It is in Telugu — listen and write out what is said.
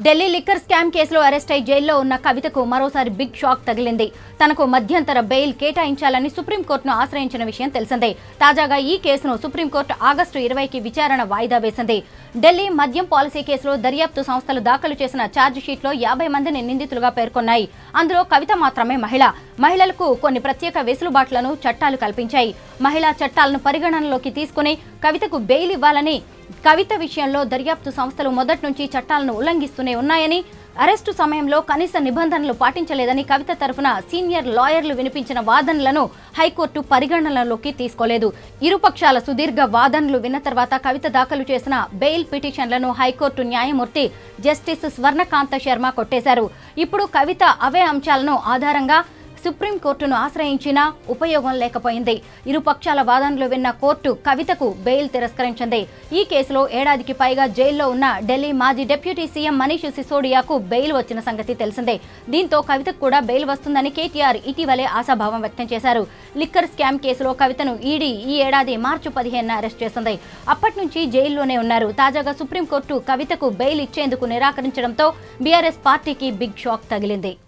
ఢిల్లీ లిక్కర్ స్కామ్ కేసులో అరెస్ట్ అయి జైల్లో ఉన్న కవితకు మరోసారి బిగ్ షాక్ తగిలింది తనకు మధ్యంతర బెయిల్ కేటాయించాలని సుప్రీంకోర్టును ఆశ్రయించిన విషయం తెలిసిందే తాజాగా ఈ కేసును సుప్రీంకోర్టు ఆగస్టు ఇరవైకి విచారణ వాయిదా వేసింది ఢిల్లీ మద్యం పాలసీ కేసులో దర్యాప్తు సంస్థలు దాఖలు చేసిన ఛార్జ్ షీట్లో యాభై మందిని నిందితులుగా పేర్కొన్నాయి అందులో కవిత మాత్రమే మహిళ మహిళలకు కొన్ని ప్రత్యేక వెసులుబాట్లను చట్టాలు కల్పించాయి మహిళా చట్టాలను పరిగణనలోకి తీసుకుని కవితకు బెయిల్ ఇవ్వాలని కవిత విషయంలో దర్యాప్తు సంస్థలు మొదటి నుంచి చట్టాలను ఉల్లంఘిస్తూనే ఉన్నాయని అరెస్టు సమయంలో కనీస నిబంధనలు పాటించలేదని కవిత తరఫున సీనియర్ లాయర్లు వినిపించిన వాదనలను హైకోర్టు పరిగణనలోకి తీసుకోలేదు ఇరుపక్షాల సుదీర్ఘ వాదనలు విన్న తర్వాత కవిత దాఖలు చేసిన బెయిల్ పిటిషన్లను హైకోర్టు న్యాయమూర్తి జస్టిస్ స్వర్ణకాంత శర్మ కొట్టేశారు ఇప్పుడు కవిత అవే అంశాలను ఆధారంగా సుప్రీంకోర్టును ఆశ్రయించినా ఉపయోగం లేకపోయింది ఇరు పక్షాల వాదనలు విన్న కోర్టు కవితకు బెయిల్ తిరస్కరించింది ఈ కేసులో ఏడాదికి పైగా జైల్లో ఉన్న ఢిల్లీ మాజీ డిప్యూటీ సీఎం మనీష్ సిసోడియాకు బెయిల్ వచ్చిన సంగతి తెలిసిందే దీంతో కవితకు కూడా బెయిల్ వస్తుందని కేటీఆర్ ఇటీవలే ఆశాభావం వ్యక్తం చేశారు లిక్కర్ స్కామ్ కేసులో కవితను ఈడీ ఈ ఏడాది మార్చి పదిహేనున అరెస్ట్ చేసింది అప్పటి నుంచి జైల్లోనే ఉన్నారు తాజాగా సుప్రీంకోర్టు కవితకు బెయిల్ ఇచ్చేందుకు నిరాకరించడంతో బీఆర్ఎస్ పార్టీకి బిగ్ షాక్ తగిలింది